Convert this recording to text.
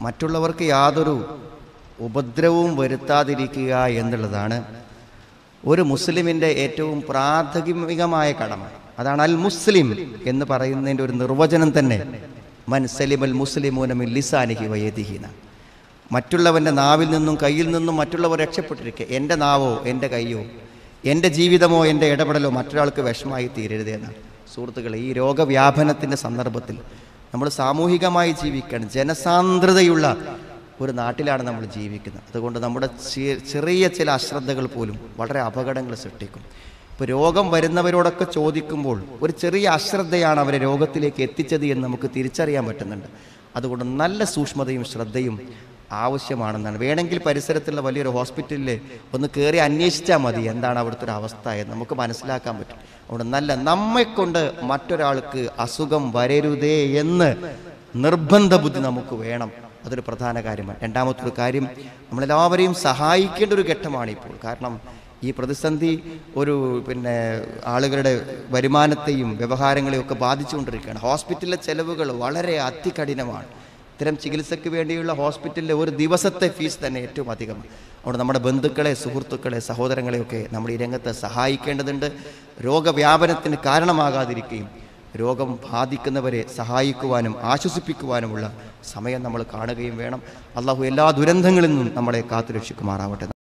മറ്റുള്ളവർക്ക് യാതൊരു ഉപദ്രവവും വരുത്താതിരിക്കുക എന്നുള്ളതാണ് ഒരു മുസ്ലിമിൻ്റെ ഏറ്റവും പ്രാഥമികമായ കടമ അതാണ് അൽ മുസ്ലിം എന്ന് പറയുന്നതിൻ്റെ ഒരു നിർവചനം തന്നെ മൻ സലിം അൽ മുസ്ലിമൂനമിൻ ലിസാനിഹി വയദിഹിന മറ്റുള്ളവൻ്റെ നാവിൽ നിന്നും കയ്യിൽ നിന്നും മറ്റുള്ളവർ രക്ഷപ്പെട്ടിരിക്കുക എൻ്റെ നാവോ എൻ്റെ കയ്യോ എൻ്റെ ജീവിതമോ എൻ്റെ ഇടപെടലോ മറ്റൊരാൾക്ക് വിഷമായി തീരരുത് എന്നാണ് സുഹൃത്തുക്കളെ ഈ രോഗവ്യാപനത്തിൻ്റെ സന്ദർഭത്തിൽ നമ്മൾ സാമൂഹികമായി ജീവിക്കണം ജനസാന്ദ്രതയുള്ള ഒരു നാട്ടിലാണ് നമ്മൾ ജീവിക്കുന്നത് അതുകൊണ്ട് നമ്മുടെ ചെ- ചെറിയ ചില അശ്രദ്ധകൾ പോലും വളരെ അപകടങ്ങൾ സൃഷ്ടിക്കും ഇപ്പോൾ രോഗം വരുന്നവരോടൊക്കെ ചോദിക്കുമ്പോൾ ഒരു ചെറിയ അശ്രദ്ധയാണ് അവരെ രോഗത്തിലേക്ക് എത്തിച്ചത് എന്ന് നമുക്ക് തിരിച്ചറിയാൻ പറ്റുന്നുണ്ട് അതുകൊണ്ട് നല്ല സൂക്ഷ്മതയും ശ്രദ്ധയും ആവശ്യമാണെന്നാണ് വേണമെങ്കിൽ പരിസരത്തുള്ള വലിയൊരു ഹോസ്പിറ്റലിൽ ഒന്ന് കയറി അന്വേഷിച്ചാൽ മതി എന്താണ് അവിടുത്തെ ഒരു അവസ്ഥ എന്ന് നമുക്ക് മനസ്സിലാക്കാൻ പറ്റും അവിടെ നല്ല നമ്മെക്കൊണ്ട് മറ്റൊരാൾക്ക് അസുഖം വരരുതേ എന്ന് നിർബന്ധ ബുദ്ധി നമുക്ക് വേണം അതൊരു പ്രധാന കാര്യമാണ് രണ്ടാമത്തെ ഒരു കാര്യം നമ്മളെല്ലാവരെയും സഹായിക്കേണ്ട ഒരു ഘട്ടമാണ് ഇപ്പോൾ കാരണം ഈ പ്രതിസന്ധി ഒരു പിന്നെ ആളുകളുടെ വരുമാനത്തെയും വ്യവഹാരങ്ങളെയും ഒക്കെ ബാധിച്ചുകൊണ്ടിരിക്കുകയാണ് ഹോസ്പിറ്റലിലെ ചെലവുകൾ വളരെ അതികഠിനമാണ് ഇത്തരം ചികിത്സയ്ക്ക് വേണ്ടിയുള്ള ഹോസ്പിറ്റലിലെ ഒരു ദിവസത്തെ ഫീസ് തന്നെ ഏറ്റവും അധികമാണ് അവിടെ നമ്മുടെ ബന്ധുക്കളെ സുഹൃത്തുക്കളെ സഹോദരങ്ങളെയൊക്കെ നമ്മൾ ഈ രംഗത്ത് സഹായിക്കേണ്ടതുണ്ട് രോഗവ്യാപനത്തിന് കാരണമാകാതിരിക്കുകയും രോഗം ബാധിക്കുന്നവരെ സഹായിക്കുവാനും ആശ്വസിപ്പിക്കുവാനുമുള്ള സമയം നമ്മൾ കാണുകയും വേണം അള്ളാഹു എല്ലാ ദുരന്തങ്ങളിൽ നിന്നും നമ്മളെ കാത്തുരക്ഷിക്കുമാറാവട്ടെ